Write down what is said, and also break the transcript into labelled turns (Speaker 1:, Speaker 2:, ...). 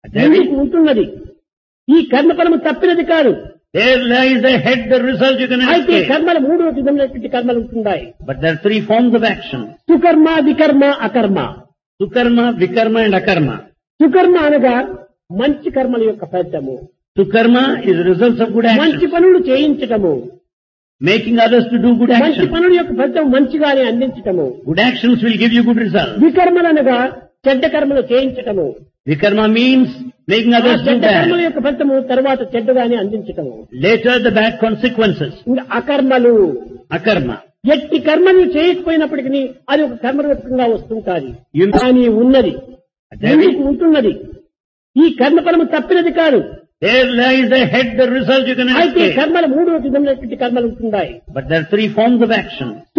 Speaker 1: There
Speaker 2: ఎందుకు ఉంటున్నది ఈ కర్మఫలము తప్పినది కాదు
Speaker 1: There lies the head, the result you can
Speaker 2: అయితే
Speaker 1: escape.
Speaker 2: కర్మలు మూడు విధమైనటువంటి కర్మలు ఉంటున్నాయి
Speaker 1: But there are three forms of action.
Speaker 2: సుకర్మ వికర్మ అకర్మ
Speaker 1: Sukarma, Vikarma and Akarma.
Speaker 2: సుకర్మ అనగా మంచి కర్మల యొక్క ఫలితము
Speaker 1: Sukarma is the results of good
Speaker 2: మంచి
Speaker 1: action.
Speaker 2: పనులు చేయించటము
Speaker 1: Making others to do good
Speaker 2: మంచి
Speaker 1: action.
Speaker 2: పనుల యొక్క ఫలితం మంచిగానే అందించటము
Speaker 1: Good actions will give you good results.
Speaker 2: వికర్మలనగా చెడ్డ కర్మలు చేయించటము
Speaker 1: Vikarma means making
Speaker 2: ఆ
Speaker 1: others do
Speaker 2: చెడ్డ కర్మల
Speaker 1: bad.
Speaker 2: యొక్క ఫలితము తర్వాత చెడ్డగానే అందించటము
Speaker 1: Later the bad consequences.
Speaker 2: ఇంకా అకర్మలు
Speaker 1: Akarma.
Speaker 2: ఎట్టి కర్మలు చేయకపోయినప్పటికీ అది ఒక కర్మరూపంగా వస్తుంటాది
Speaker 1: You-
Speaker 2: కానీ ఉన్నది
Speaker 1: There is-
Speaker 2: ఎందుకు ఉంటున్నది ఈ కర్మఫలము తప్పినది కాదు
Speaker 1: There lies the head, the result you can
Speaker 2: అయితే
Speaker 1: escape.
Speaker 2: కర్మలు మూడు విధమైనటువంటి కర్మలు ఉంటున్నాయి
Speaker 1: But there are three forms of action.